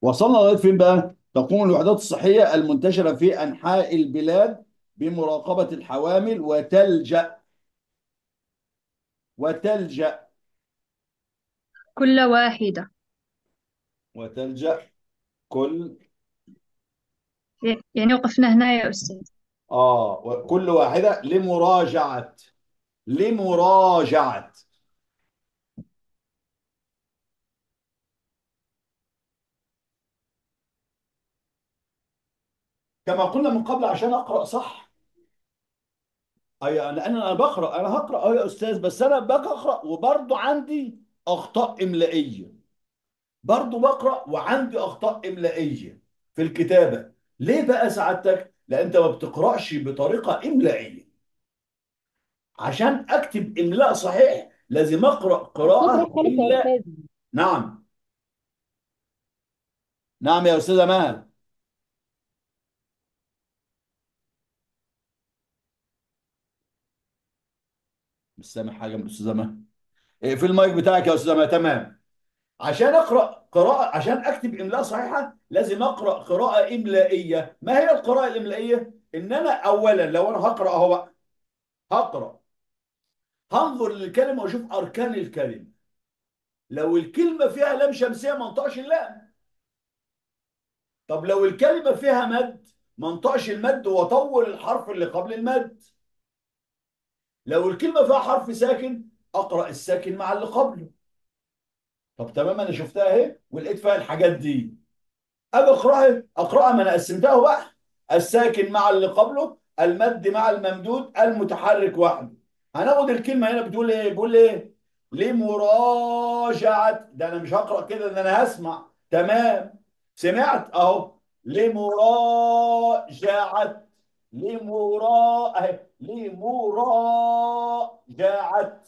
وصلنا لغايه فين بقى؟ تقوم الوحدات الصحيه المنتشره في انحاء البلاد بمراقبه الحوامل وتلجأ وتلجأ كل واحدة وتلجأ كل يعني وقفنا هنا يا أستاذ اه كل واحده لمراجعه لمراجعه كما قلنا من قبل عشان اقرا صح اي انا انا أنا بقرا انا هقرا اه يا استاذ بس انا باجي اقرا وبرضه عندي اخطاء املائيه برضه بقرا وعندي اخطاء املائيه في الكتابه ليه بقى سعادتك لان انت ما بتقراش بطريقه املائيه عشان اكتب املاء صحيح لازم اقرا قراءه صوتك خالص يا املاء أستاذ نعم نعم يا استاذه مال مش سامع حاجه من الاستاذه مال إيه في المايك بتاعك يا استاذه مال تمام عشان اقرا قراءه عشان اكتب املاء صحيحه لازم اقرا قراءه املائيه ما هي القراءه الاملائيه ان انا اولا لو انا هقرا اهو بقى هقرا هنظر للكلمه واشوف اركان الكلمه لو الكلمه فيها لام شمسيه ما انطقش اللام طب لو الكلمه فيها مد ما انطقش المد واطول الحرف اللي قبل المد لو الكلمه فيها حرف ساكن اقرا الساكن مع اللي قبله طب تمام انا شفتها اهي ولقيت فيها الحاجات دي اجي اقراها اقراها ما انا قسمتها أهو بقى الساكن مع اللي قبله المد مع الممدود المتحرك وحده هناخد الكلمه هنا بتقول ايه بيقول ايه لمراجعه ده انا مش هقرا كده ده انا هسمع تمام سمعت اهو لمراجعه لمرا اهي لمراجعه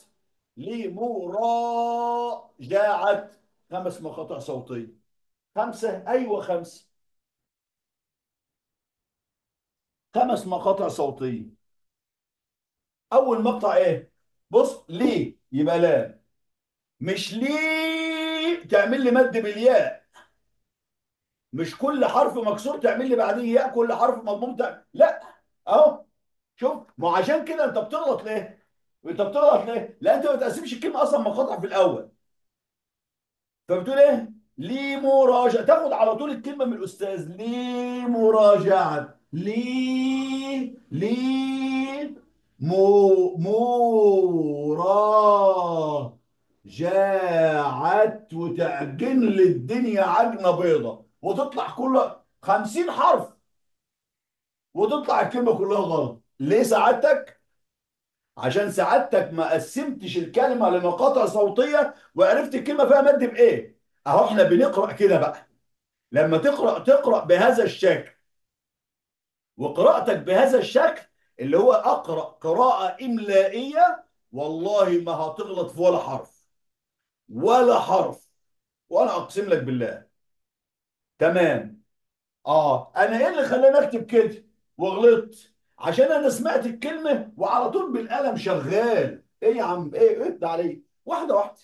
لمراجعه خمس مقاطع صوتيه خمسه ايوه خمسه خمس مقاطع صوتيه اول مقطع ايه بص ليه يبقى لا مش ليه تعمل لي مد بالياء مش كل حرف مكسور تعمل لي بعديه ياء كل حرف مضموم تعمل لا اهو شوف ما هو عشان كده انت بتغلط ليه انت بتغلط ليه لا انت ما بتقسمش الكلمه اصلا مقاطع في الاول فبتقول ايه ليه مراجعه تاخد على طول الكلمه من الاستاذ ليه مراجعه ليه ليه مو مراجعه وتعجن لي الدنيا عجنه بيضه وتطلع كلها 50 حرف وتطلع الكلمه كلها غلط ليه سعادتك عشان سعادتك ما قسمتش الكلمه لمقاطع صوتيه وعرفت الكلمه فيها مد بايه اهو احنا بنقرا كده بقى لما تقرا تقرا بهذا الشكل وقراءتك بهذا الشكل اللي هو اقرا قراءه املائيه والله ما هتغلط في ولا حرف ولا حرف وانا اقسم لك بالله تمام اه انا ايه اللي خلاني اكتب كده وغلطت عشان انا سمعت الكلمه وعلى طول بالقلم شغال ايه يا عم ايه ايه ده علي واحده واحده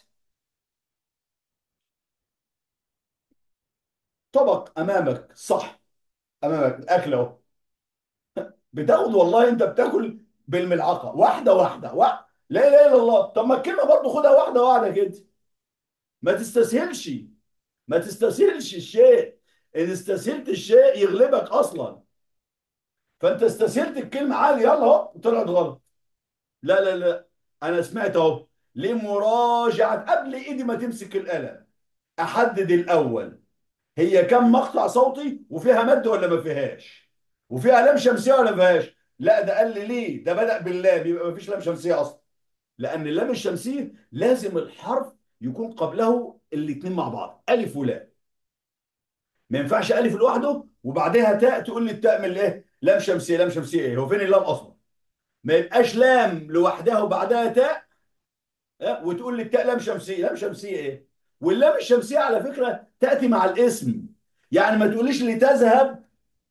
طبق امامك صح امامك الاكل اهو بتاخد والله انت بتاكل بالملعقه واحده واحده واحده لا اله الا الله طب ما الكلمه برضه خدها واحده واحده كده ما تستسهلش ما تستسهلش الشيء ان استسهلت الشيء يغلبك اصلا فانت استسهلت الكلمه عادي يلا اهو طلعت غلط لا لا لا انا سمعت اهو لمراجعه قبل ايدي ما تمسك القلم احدد الاول هي كم مقطع صوتي وفيها مد ولا ما فيهاش وفيها لام شمسيه ولا ما فيهاش لا ده قال لي ليه ده بدأ باللام يبقى ما فيش لام شمسيه اصلا لان اللام الشمسيه لازم الحرف يكون قبله الاثنين مع بعض الف ولام ما ينفعش الف لوحده وبعدها تاء تقول لي التاء من ايه لام شمسيه لام شمسيه ايه هو فين اللام اصلا ما يبقاش لام لوحدها وبعدها تاء ها؟ وتقول لي التاء لام شمسيه لام شمسيه ايه واللام الشمسيه على فكره تاتي مع الاسم يعني ما تقوليش لتذهب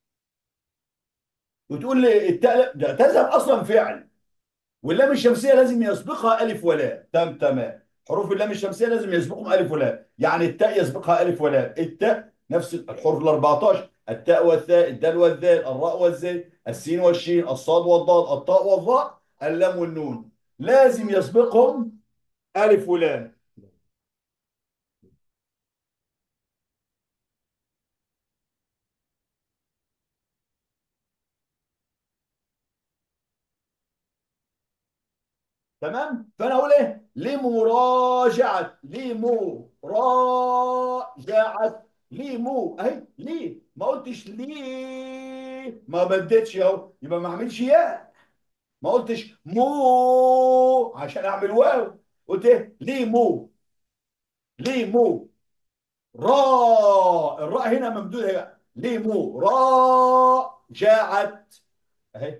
وتقول لي التاء ده تذهب اصلا فعل واللام الشمسيه لازم يسبقها الف ولام تمام تمام حروف اللام الشمسيه لازم يسبقهم الف ولام يعني التاء يسبقها الف ولام التاء نفس الحروف ال 14 التاء والثاء الدال والذال الراء والزاي السين والشين الصاد والضاد الطاء والظاء اللام والنون لازم يسبقهم ألف ولام تمام فانا اقول ايه لمراجعه لمراجعه لمو اهي ليه ما قلتش ليه ما بدتش اهو يبقى ما اعملش ياء ما قلتش مو عشان اعمل واو قلت ايه ليه مو ليه مو را الراء هنا ممدوده هنا ليه مو راجعت اهي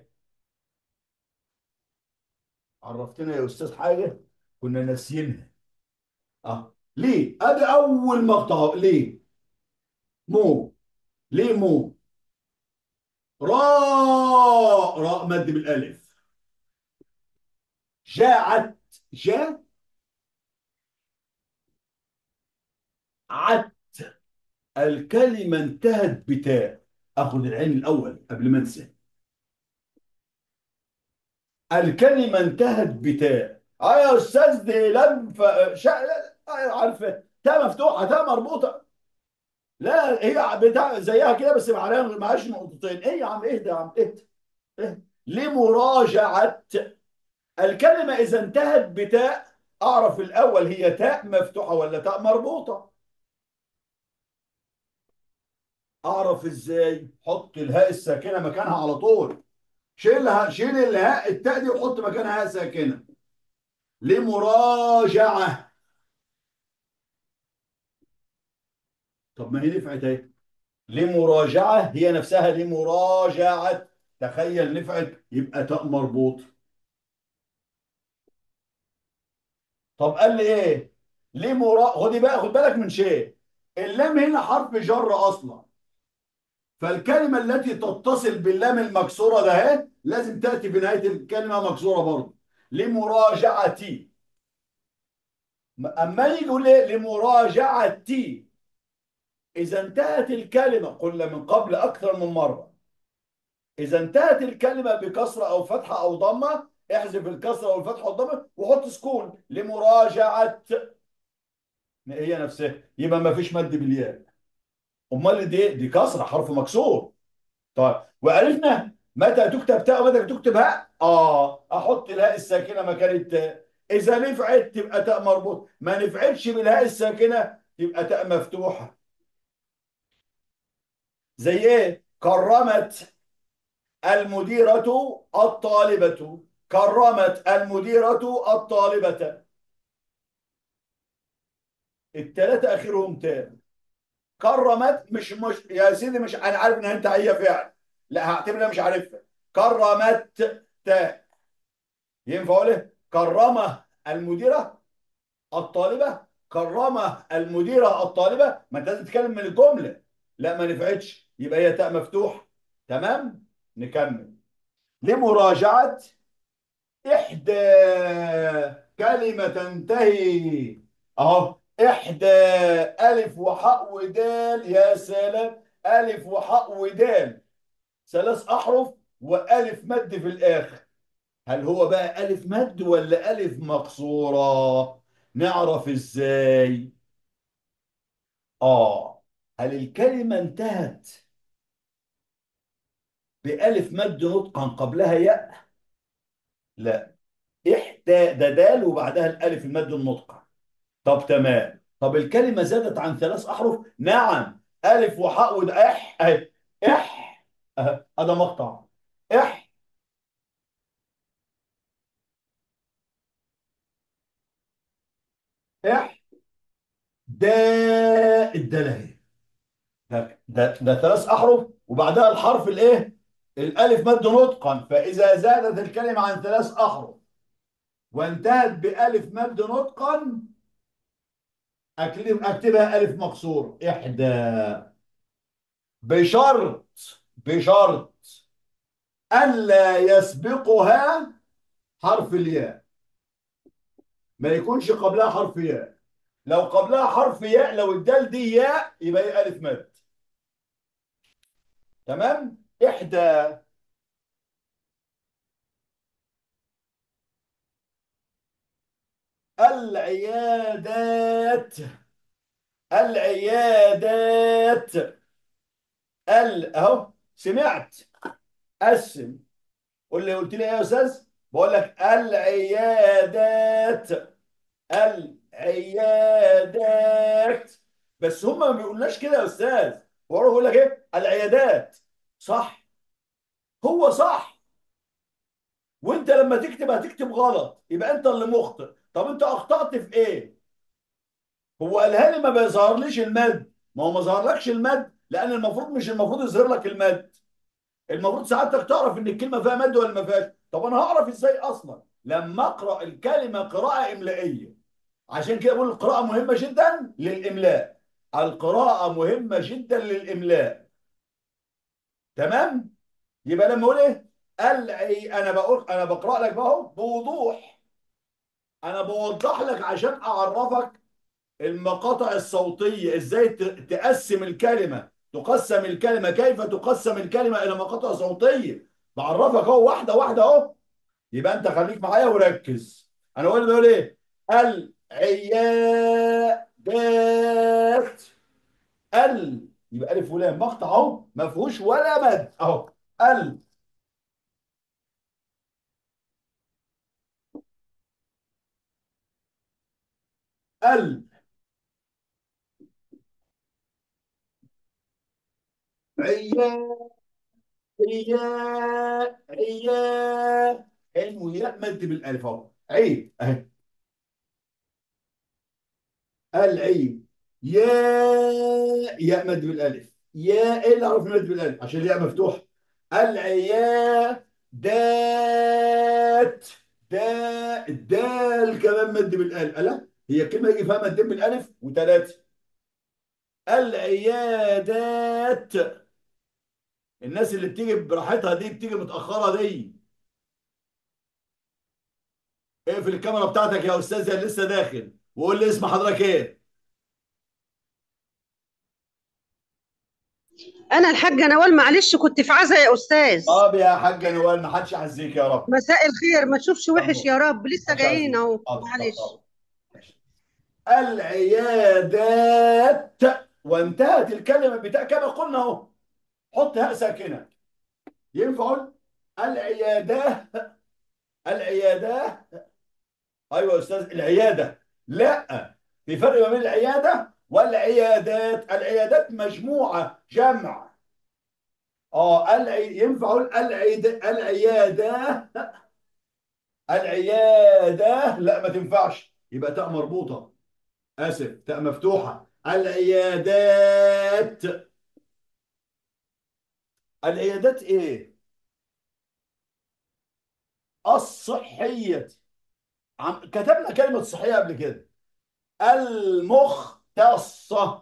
عرفتنا يا استاذ حاجه كنا ناسيينها اه ليه ادي اول مقطع ليه مو ليه مو راء راء مد بالالف جاعت جاء عت الكلمه انتهت بتاء اخذ العين الاول قبل ما انسى الكلمه انتهت بتاء اه يا استاذ دي لم ف... شا... آه عارفه تاء مفتوحه تاء مربوطه لا هي بتاع زيها كده بس عليها معاش نقطتين ايه يا عم اهدى يا عم اهدى اهدى لمراجعة الكلمة إذا انتهت بتاء أعرف الأول هي تاء مفتوحة ولا تاء مربوطة أعرف إزاي حط الهاء الساكنة مكانها على طول شيلها شيل الهاء التاء دي وحط مكانها هاء ساكنة لمراجعة طب ما هي نفعت اهي لمراجعة هي نفسها لمراجعة تخيل نفعت يبقى تاء مربوط طب قال لي ايه لمرا خدي بقى خد بالك من شيء اللام هنا حرف جر اصلا فالكلمة التي تتصل باللام المكسورة ده اهي لازم تأتي في نهاية الكلمة مكسورة برضه لمراجعتي أما يجي يقول ايه لمراجعتي إذا انتهت الكلمة قلنا من قبل أكثر من مرة إذا انتهت الكلمة بكسرة أو فتحة أو ضمة احذف الكسرة أو الفتحة والضمة وحط سكون لمراجعة هي نفسها يبقى ما فيش مد بالياء أمال دي دي كسرة حرف مكسور طيب وعرفنا متى تكتب تاء ومتى تكتب هاء اه احط الهاء الساكنه مكان التاء اذا نفعت تبقى تاء مربوط ما نفعتش بالهاء الساكنه تبقى تاء مفتوحه زي ايه كرمت المديرة الطالبة كرمت المديرة الطالبة التلاتة اخرهم تاء كرمت مش مش يا سيدي مش انا عارف ان انت هي فعل لا هعتبرها مش عارفها كرمت تاء ينفع اقول إيه؟ كرمه المديرة الطالبة كرمه المديرة الطالبة ما انت لازم تتكلم من الجملة لا ما نفعتش يبقى هي تاء مفتوح تمام نكمل لمراجعة إحدى كلمة تنتهي أهو إحدى ألف وحاء ودال يا سلام ألف وحاء ودال ثلاث أحرف وألف مد في الآخر هل هو بقى ألف مد ولا ألف مقصورة نعرف إزاي آه هل الكلمة انتهت بألف مد نطقا قبلها ياء لا إحدى ده دال وبعدها الألف المد النطقة طب تمام طب الكلمة زادت عن ثلاث أحرف نعم ألف وحاء وده إح أهي إح أه. هذا مقطع إح إح دا الدال أهي ده ده ده ثلاث أحرف وبعدها الحرف الإيه الألف مد نطقا فإذا زادت الكلمة عن ثلاث أحرف وانتهت بألف مد نطقا أكتب أكتبها ألف مقصور إحدى بشرط بشرط ألا يسبقها حرف الياء ما يكونش قبلها حرف ياء لو قبلها حرف ياء لو الدال دي ياء يبقى هي ألف مد تمام إحدى العيادات العيادات ال اهو سمعت قسم قول لي قلت لي ايه يا استاذ بقول لك العيادات العيادات بس هم ما بيقولناش كده يا استاذ هو بيقول لك ايه العيادات صح هو صح وانت لما تكتب هتكتب غلط يبقى انت اللي مخطئ طب انت اخطأت في ايه هو قالها لي ما بيظهرليش المد ما هو ما ظهرلكش المد لان المفروض مش المفروض يظهر لك المد المفروض سعادتك تعرف ان الكلمه فيها مد ولا ما فيهاش طب انا هعرف ازاي اصلا لما اقرا الكلمه قراءه املائيه عشان كده بقول القراءه مهمه جدا للاملاء القراءه مهمه جدا للاملاء تمام يبقى لما اقول ايه العي انا بقول انا بقرا لك بقى اهو بوضوح انا بوضح لك عشان اعرفك المقاطع الصوتيه ازاي ت- تقسم الكلمه تقسم الكلمه كيف تقسم الكلمه الى مقاطع صوتيه بعرفك اهو واحده واحده اهو يبقى انت خليك معايا وركز انا بقول بقول ايه العيادات ال يبقى الف ولام مقطع اهو ما فيهوش ولا مد اهو ال ال عيا عيا عيا عين وياء مد بالالف اهو عيب اهي العين يا ياء مد بالالف يا ايه اللي اعرف مد بالالف عشان الياء مفتوح العيادات دا الدال كمان مد بالالف لا هي الكلمه يجي فيها مدين بالالف وثلاثه العيادات الناس اللي بتيجي براحتها دي بتيجي متاخره دي اقفل الكاميرا بتاعتك يا استاذ اللي لسه داخل وقول لي اسم حضرتك ايه انا الحاجه نوال معلش كنت في عزا يا استاذ طب يا حاجه نوال ما حدش يحزيك يا رب مساء الخير ما تشوفش وحش يا رب لسه حدش جايين يحزيك اهو حاضر، معلش طب، ماشي. العيادات وانتهت الكلمه بتاع كما قلنا اهو حط هاء ساكنه ينفع أقول العياده العياده ايوه يا استاذ العياده لا في فرق ما بين العياده والعيادات العيادات مجموعه جمع اه العي... ينفع اقول العيد... العياده العياده لا ما تنفعش يبقى تاء مربوطه اسف تاء مفتوحه العيادات العيادات ايه الصحيه عم... كتبنا كلمه صحيه قبل كده المختصه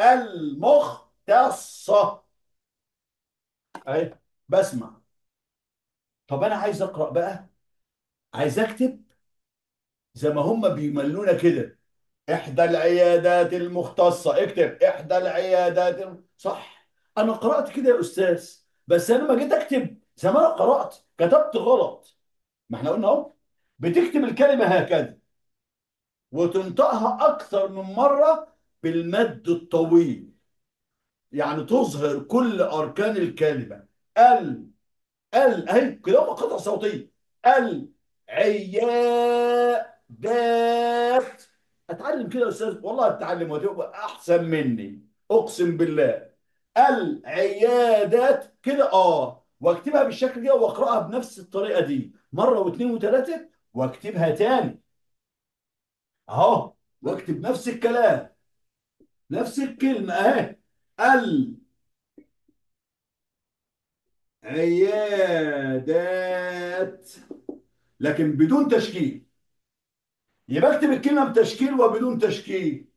المختصه اهي بسمع طب انا عايز اقرا بقى عايز اكتب زي ما هم بيملونا كده احدى العيادات المختصه اكتب احدى العيادات الم... صح انا قرات كده يا استاذ بس انا ما جيت اكتب زي ما انا قرات كتبت غلط ما احنا قلنا اهو بتكتب الكلمه هكذا وتنطقها اكثر من مره بالمد الطويل يعني تظهر كل اركان الكلمه ال ال اهي كده هم قطع صوتيه العيادات اتعلم كده يا استاذ والله اتعلم وتبقى احسن مني اقسم بالله العيادات كده اه واكتبها بالشكل ده واقراها بنفس الطريقه دي مره واثنين وثلاثه واكتبها تاني اهو واكتب نفس الكلام نفس الكلمه اهي العيادات لكن بدون تشكيل يبقى اكتب الكلمه بتشكيل وبدون تشكيل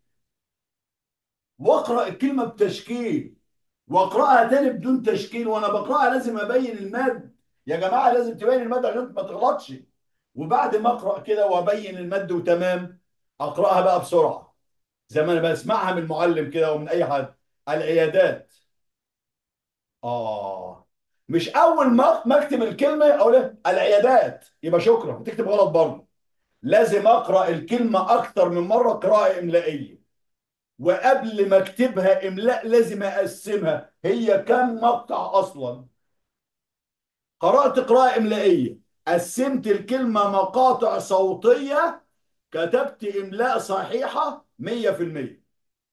واقرا الكلمه بتشكيل واقراها تاني بدون تشكيل وانا بقراها لازم ابين المد يا جماعه لازم تبين المد عشان ما تغلطش وبعد ما اقرا كده وابين المد وتمام اقراها بقى بسرعه زي ما انا بسمعها من المعلم كده ومن اي حد العيادات اه مش اول ما ما اكتب الكلمه اقول إيه؟ العيادات يبقى شكرا بتكتب غلط برضه لازم اقرا الكلمه اكتر من مره قراءه املائيه وقبل ما اكتبها املاء لازم اقسمها هي كم مقطع اصلا قرات قراءه املائيه قسمت الكلمه مقاطع صوتيه كتبت املاء صحيحه 100%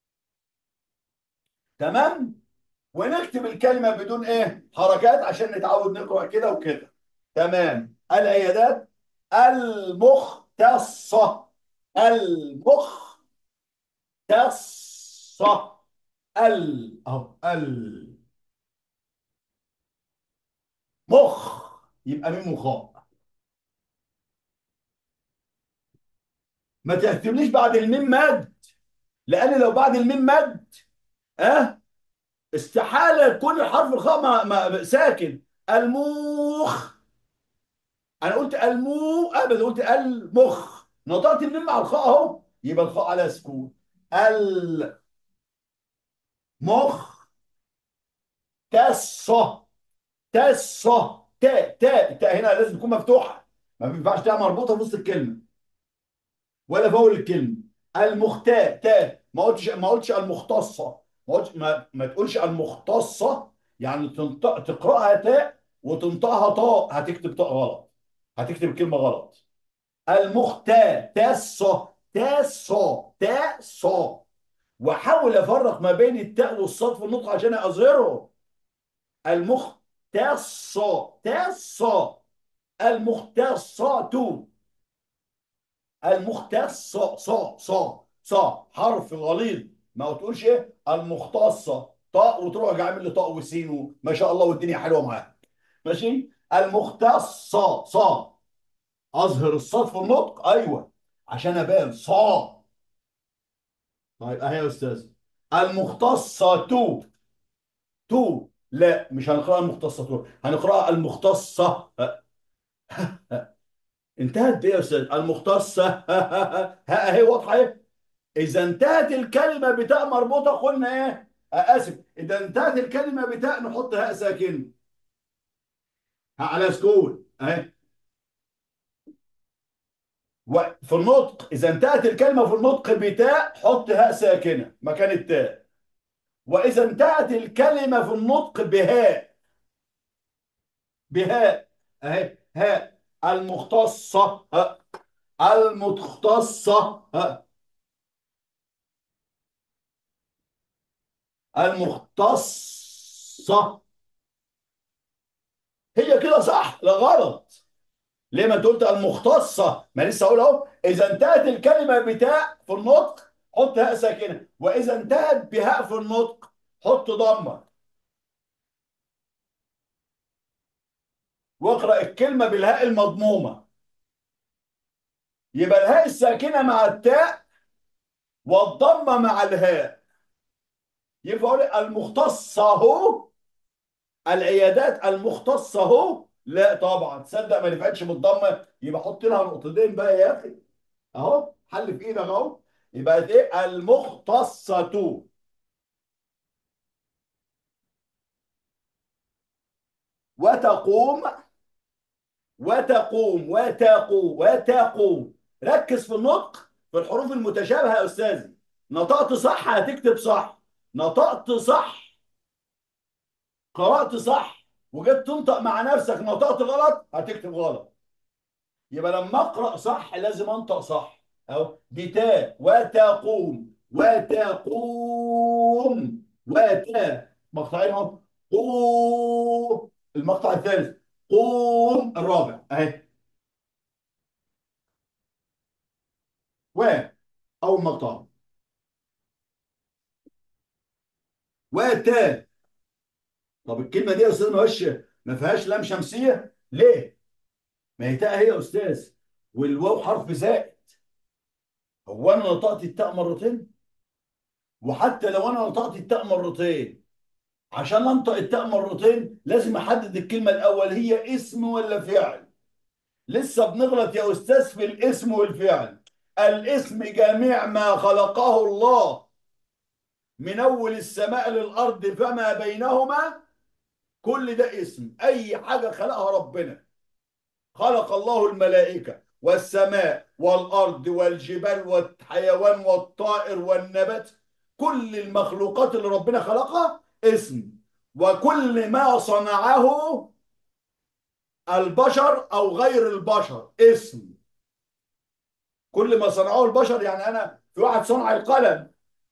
تمام ونكتب الكلمه بدون ايه حركات عشان نتعود نقرا كده وكده تمام العيادات المختصه المختصه ال اهو ال مخ يبقى مين مخاء ما تكتبليش بعد الميم مد لان لو بعد الميم مد اه استحاله يكون الحرف الخاء ما ما ساكن الموخ انا قلت المو ابدا قلت المخ نطقت الميم مع الخاء اهو يبقى الخاء على سكون المخ تصه تصه تاء تاء تاء هنا لازم تكون مفتوحه ما ينفعش تاء مربوطه في وسط الكلمه ولا فوق الكلمه المختاء تاء ما قلتش ما قلتش المختصه ما قلتش ما, ما تقولش المختصه يعني تنطق تقراها تاء وتنطقها طاء هتكتب طاء غلط هتكتب الكلمه غلط المختاء تصه تصه تصه واحاول افرق ما بين التاء والصاد في النطق عشان اظهره المختصه تصه المختصات المختصة صا صا صا حرف غليظ ما تقولش ايه المختصة طاء وتروح جاي عامل لي طاء وسين ما شاء الله والدنيا حلوه معاك ماشي المختصة صا اظهر الصاد في النطق ايوه عشان ابان صا طيب اهي يا استاذ المختصة تو تو لا مش هنقراها المختصة تو هنقراها المختصة انتهت بايه يا استاذ المختصه ها اهي واضحه ايه اذا انتهت الكلمه بتاء مربوطه قلنا ايه اسف اذا انتهت الكلمه بتاء نحط هاء ساكن ها على سكون اهي وفي النطق اذا انتهت الكلمه في النطق بتاء حط هاء ساكنه مكان التاء واذا انتهت الكلمه في النطق بهاء بهاء اهي هاء المختصة ها. المختصة ها. المختصة هي كده صح لا غلط ليه ما انت قلت المختصة ما لسه اقول اهو اذا انتهت الكلمة بتاء في النطق حط هاء ساكنة واذا انتهت بهاء في النطق حط ضمة واقرأ الكلمة بالهاء المضمومة يبقى الهاء الساكنة مع التاء والضمة مع الهاء يبقى اقول المختصة هو العيادات المختصة هو لا طبعا تصدق ما نفعتش بالضمة يبقى حط لها نقطتين بقى يا اخي اهو حل في ايدك اهو يبقى ايه المختصة وتقوم وتقوم وتقو وتقوم ركز في النطق في الحروف المتشابهة يا أستاذي نطقت صح هتكتب صح نطقت صح قرأت صح وجيت تنطق مع نفسك نطقت غلط هتكتب غلط يبقى لما أقرأ صح لازم أنطق صح أهو دي تاء وتقوم وتقوم وتا مقطعين اهو قوم المقطع الثالث قوم الرابع اهي و اول مقطع وتا طب الكلمه دي يا استاذ معلش ما فيهاش لام شمسيه ليه ما هي تاء هي يا استاذ والواو حرف زائد هو انا نطقت التاء مرتين وحتى لو انا نطقت التاء مرتين عشان انطق التاء مرتين لازم احدد الكلمه الاول هي اسم ولا فعل لسه بنغلط يا استاذ في الاسم والفعل الاسم جميع ما خلقه الله من اول السماء للارض فما بينهما كل ده اسم اي حاجه خلقها ربنا خلق الله الملائكه والسماء والارض والجبال والحيوان والطائر والنبات كل المخلوقات اللي ربنا خلقها اسم وكل ما صنعه البشر او غير البشر اسم كل ما صنعه البشر يعني انا في واحد صنع القلم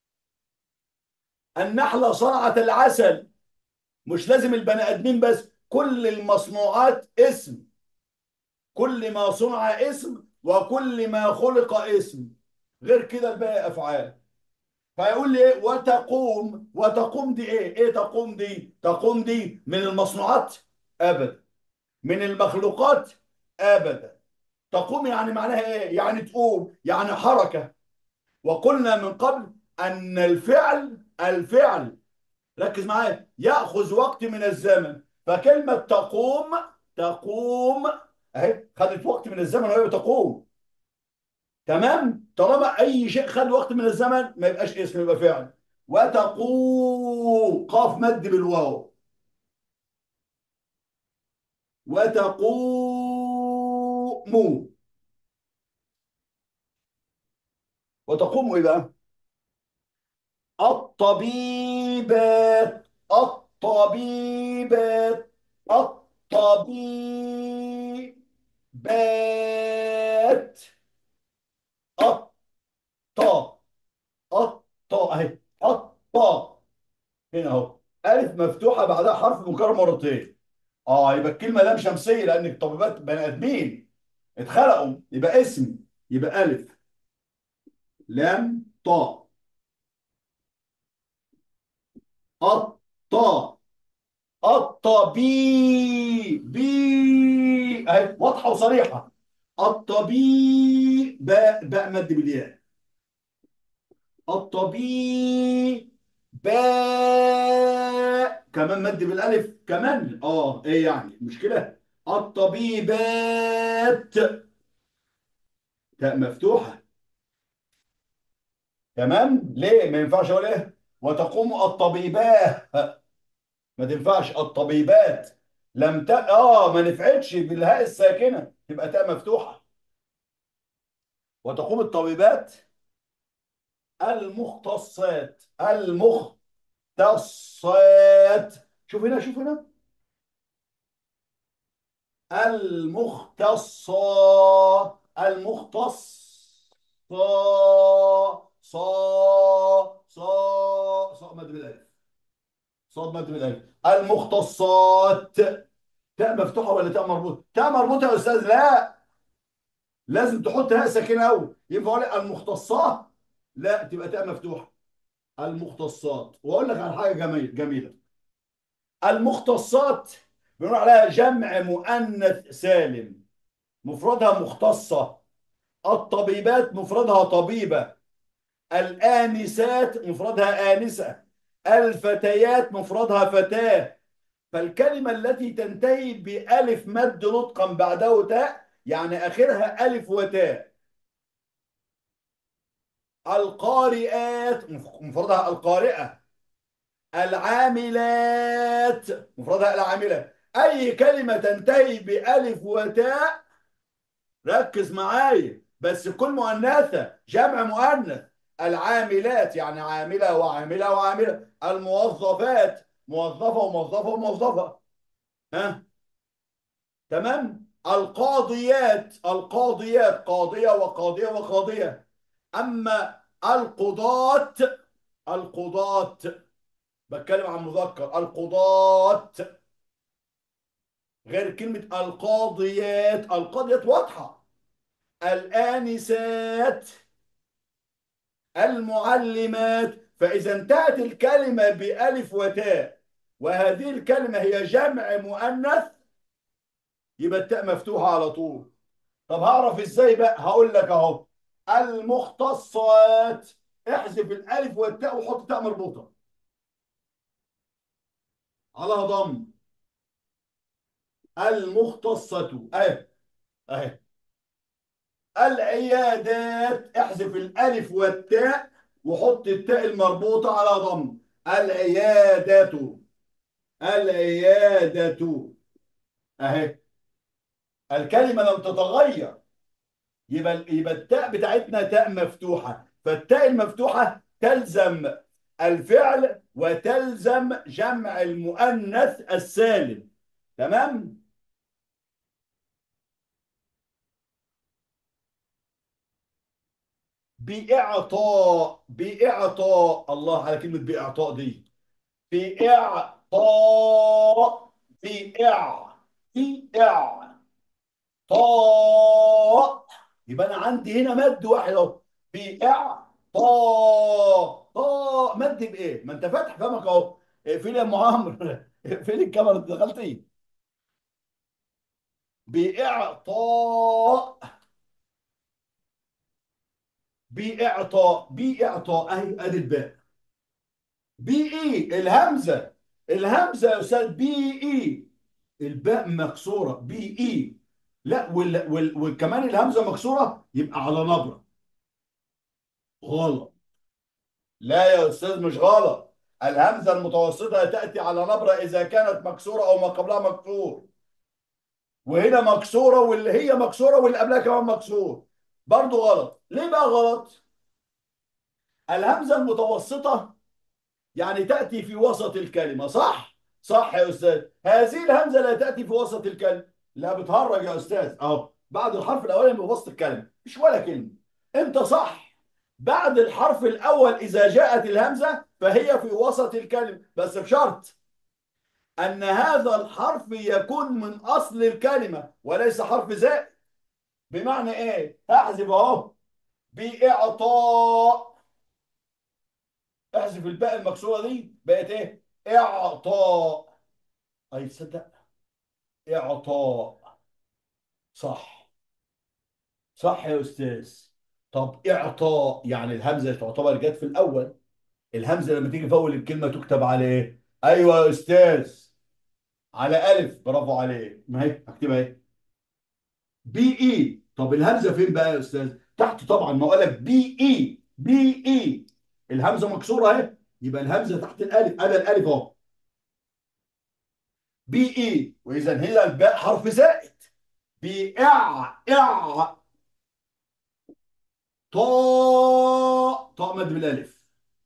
النحله صنعت العسل مش لازم البني ادمين بس كل المصنوعات اسم كل ما صنع اسم وكل ما خلق اسم غير كده الباقي افعال فيقول لي ايه وتقوم وتقوم دي ايه ايه تقوم دي تقوم دي من المصنوعات ابدا من المخلوقات ابدا تقوم يعني معناها ايه يعني تقوم يعني حركه وقلنا من قبل ان الفعل الفعل ركز معايا ياخذ وقت من الزمن فكلمه تقوم تقوم اهي خدت وقت من الزمن وهي تقوم تمام طالما اي شيء خد وقت من الزمن ما يبقاش اسم يبقى فعل وتقوم قاف مد بالواو وتقوم وتقوم ايه بقى الطبيبات الطبيبات الطبيبات الطا الطا اهي الطا هنا اهو الف مفتوحه بعدها حرف مكرر مرتين اه يبقى الكلمه لام شمسيه لان الطبيبات بني ادمين اتخلقوا يبقى اسم يبقى الف لام طاء الطا الطبي بي اهي واضحه وصريحه الطبي باء باء مد بالياء الطبي باء كمان مد بالالف كمان اه ايه يعني مشكله الطبيبات تاء مفتوحه تمام ليه ما ينفعش اقول ايه وتقوم الطبيبات ما تنفعش الطبيبات لم ت... اه ما نفعتش بالهاء الساكنه تبقى تاء مفتوحه وتقوم الطبيبات المختصات المختصات شوف هنا شوف هنا المختصة المختص صا صا صا صا مد بالالف صاد مد بالالف المختصات تاء مفتوحه ولا تاء مربوطه تاء مربوطه يا استاذ لا لازم تحط هاء ساكنه اول ينفع اقول لك المختصات لا تبقى تاء مفتوحه المختصات واقول لك على حاجه جميل جميله المختصات بنقول عليها جمع مؤنث سالم مفردها مختصه الطبيبات مفردها طبيبه الآنسات مفردها آنسة الفتيات مفردها فتاة فالكلمة التي تنتهي بألف مد نطقا بعده تاء يعني آخرها ألف وتاء القارئات مفردها القارئة العاملات مفردها العاملة أي كلمة تنتهي بألف وتاء ركز معايا بس كل مؤنثة جمع مؤنث العاملات يعني عاملة وعاملة وعاملة الموظفات موظفة وموظفة وموظفة ها تمام القاضيات القاضيات قاضية وقاضية وقاضية أما القضاة القضاة بتكلم عن مذكر القضاة غير كلمة القاضيات القاضيات واضحة الآنسات المعلمات فإذا انتهت الكلمة بألف وتاء وهذه الكلمة هي جمع مؤنث يبقى التاء مفتوحة على طول طب هعرف ازاي بقى هقول لك اهو المختصات احذف الالف والتاء وحط تاء مربوطة علىها ضم المختصة اهي اهي العيادات احذف الالف والتاء وحط التاء المربوطة على ضم العيادات العيادة اهي الكلمة لم تتغير يبقى يبقى التاء بتاعتنا تاء مفتوحة فالتاء المفتوحة تلزم الفعل وتلزم جمع المؤنث السالم تمام بإعطاء بإعطاء الله على كلمة بإعطاء دي بإعطاء بإع بإعطاء يبقى أنا عندي هنا مد واحد أهو بإعطاء طاء مد بإيه؟ ما أنت فاتح فمك أهو فين يا أم عمرو؟ فين الكاميرا اللي دخلتي؟ بإعطاء بإعطاء بإعطاء أهي أدي الباء بي إي الهمزة الهمزة يا أستاذ بي إي الباء مكسورة بي إي لا وال... وال... وكمان الهمزة مكسورة يبقى على نبرة غلط لا يا أستاذ مش غلط الهمزة المتوسطة تأتي على نبرة إذا كانت مكسورة أو ما قبلها مكسور وهنا مكسورة واللي هي مكسورة واللي قبلها كمان مكسور برضو غلط ليه بقى غلط الهمزة المتوسطة يعني تأتي في وسط الكلمة صح صح يا أستاذ هذه الهمزة لا تأتي في وسط الكلمة لا بتهرج يا أستاذ أهو بعد الحرف الأولاني من وسط الكلمة مش ولا كلمة أنت صح بعد الحرف الأول إذا جاءت الهمزة فهي في وسط الكلمة بس بشرط أن هذا الحرف يكون من أصل الكلمة وليس حرف زائد بمعنى إيه؟ هحذف أهو بإعطاء احذف الباء المكسورة دي بقت إيه؟ إعطاء أي تصدق إعطاء صح صح يا أستاذ طب إعطاء يعني الهمزة تعتبر جت في الأول الهمزة لما تيجي في أول الكلمة تكتب على إيه؟ أيوه يا أستاذ على ألف برافو عليك ما هي اكتبها اهي بي إي طب الهمزة فين بقى يا أستاذ؟ تحت طبعا ما أقول لك بي إي بي إي الهمزة مكسورة أهي يبقى الهمزة تحت الألف أنا الألف أهو بي إي وإذا هنا الباء حرف زائد بي إع إع طاء طاء مد بالألف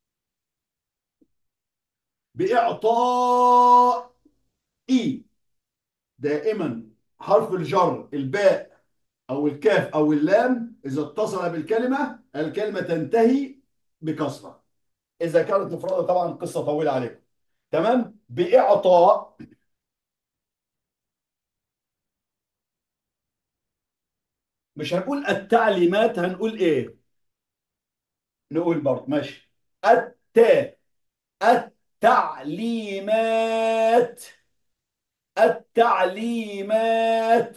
بإعطاء إي دائما حرف الجر الباء أو الكاف أو اللام إذا اتصل بالكلمة الكلمة تنتهي بكسرة إذا كانت مفردة طبعا قصة طويلة عليكم تمام بإعطاء مش هنقول التعليمات هنقول إيه نقول برضه ماشي التا التعليمات التعليمات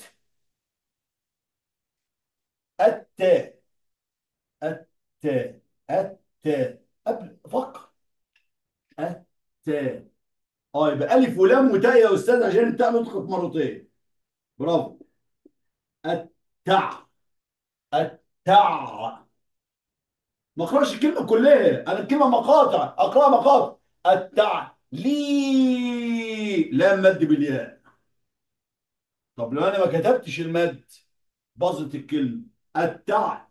التاء التاء التاء قبل فكر التاء اه يبقى الف ولام وتاء يا استاذ عشان التاء نطقت مرتين برافو التع التع ما اقراش الكلمه كلها انا الكلمه مقاطع اقراها مقاطع التع لي لا مد بالياء طب لو انا ما كتبتش المد باظت الكلمه التع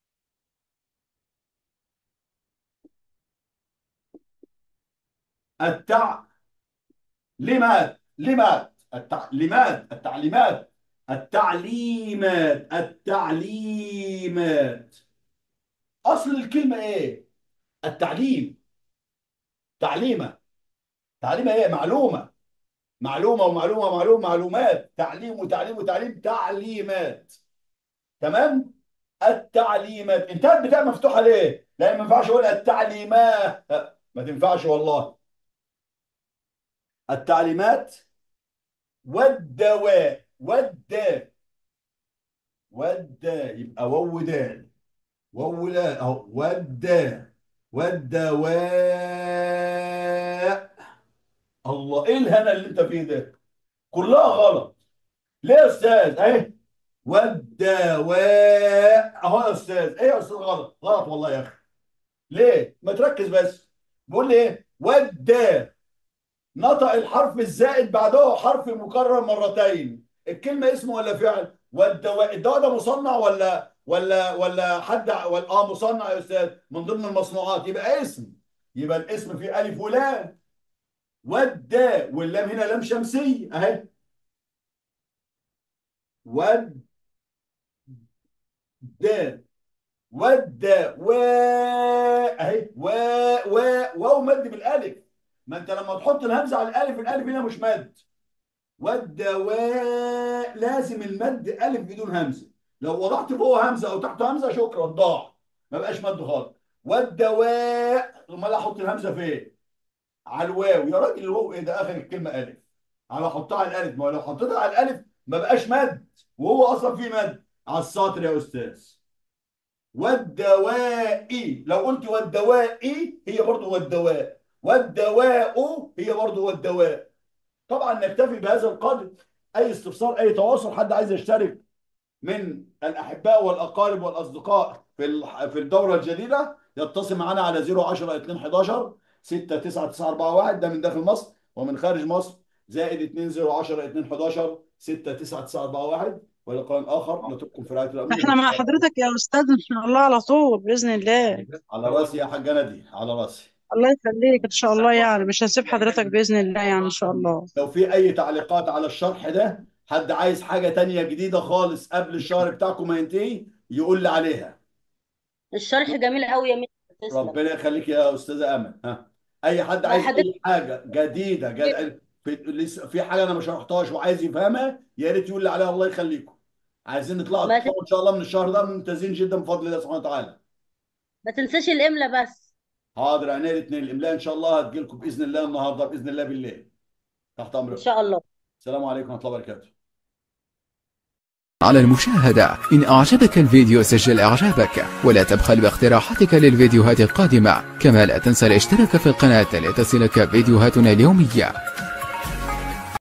التع لمات لمات التعليمات التعليمات التعليمات التعليمات اصل الكلمه ايه التعليم تعليمه تعليمه ايه معلومه معلومه ومعلومه ومعلومه معلومات تعليم وتعليم وتعليم تعليمات تمام التعليمات انتهت بتاع مفتوحه ليه لان ما ينفعش اقول التعليمات ما تنفعش والله التعليمات والدواء والداء والداء يبقى واو دال واو لا اهو والداء والدواء الله ايه الهنا اللي انت فيه ده كلها غلط ليه يا استاذ اهي والدواء اهو يا استاذ ايه يا استاذ غلط غلط والله يا اخي ليه ما تركز بس بيقول لي ايه والداء نطق الحرف الزائد بعده حرف مكرر مرتين الكلمة اسم ولا فعل والدواء الدواء ده مصنع ولا ولا ولا حد ولا اه مصنع يا استاذ من ضمن المصنوعات يبقى اسم يبقى الاسم فيه الف ولام والداء واللام هنا لام شمسية اهي والداء والداء و اهي و و واو مد بالالف ما انت لما تحط الهمزه على الالف الالف هنا مش مد والدواء لازم المد الف بدون همزه لو وضعت فوق همزه او تحت همزه شكرا ضاع ما بقاش مد خالص والدواء امال احط الهمزه فين على الواو يا راجل الواو ايه ده اخر الكلمه الف على احطها على الالف ما هو لو حطيتها على الالف ما بقاش مد وهو اصلا فيه مد على السطر يا استاذ والدواء لو قلت والدواء هي برضه والدواء والدواء هي برضه والدواء طبعا نكتفي بهذا القدر اي استفسار اي تواصل حد عايز يشترك من الاحباء والاقارب والاصدقاء في ال- في الدوره الجديده يتصل معنا على 010 211 69941 ده من داخل مصر ومن خارج مصر زائد 2010 211 69941 ولقاء اخر نترككم في رعايه الامن احنا مع حضرتك يا استاذ ان شاء الله على طول باذن الله على راسي يا حاجه ندي على راسي الله يخليك ان شاء الله يعني مش هنسيب حضرتك باذن الله يعني ان شاء الله لو في اي تعليقات على الشرح ده حد عايز حاجه تانية جديده خالص قبل الشهر بتاعكم ما ينتهي يقول لي عليها الشرح جميل قوي يا ميس تسلم ربنا يخليك يا استاذه امل ها اي حد لا عايز حضرتك اي حاجه جديده جد... في لسه في حاجه انا ما شرحتهاش وعايز يفهمها يا ريت يقول لي عليها الله يخليكم عايزين نطلع ما نطلع ان شاء الله من الشهر ده ممتازين جدا بفضل الله سبحانه وتعالى ما تنساش الإملة بس حاضر عينيا الاثنين الاملاء ان شاء الله هتجي لكم باذن الله النهارده باذن الله بالليل تحت إن امركم شاء الله السلام عليكم ورحمه الله وبركاته على المشاهدة إن أعجبك الفيديو سجل إعجابك ولا تبخل باقتراحاتك للفيديوهات القادمة كما لا تنسى الاشتراك في القناة لتصلك فيديوهاتنا اليومية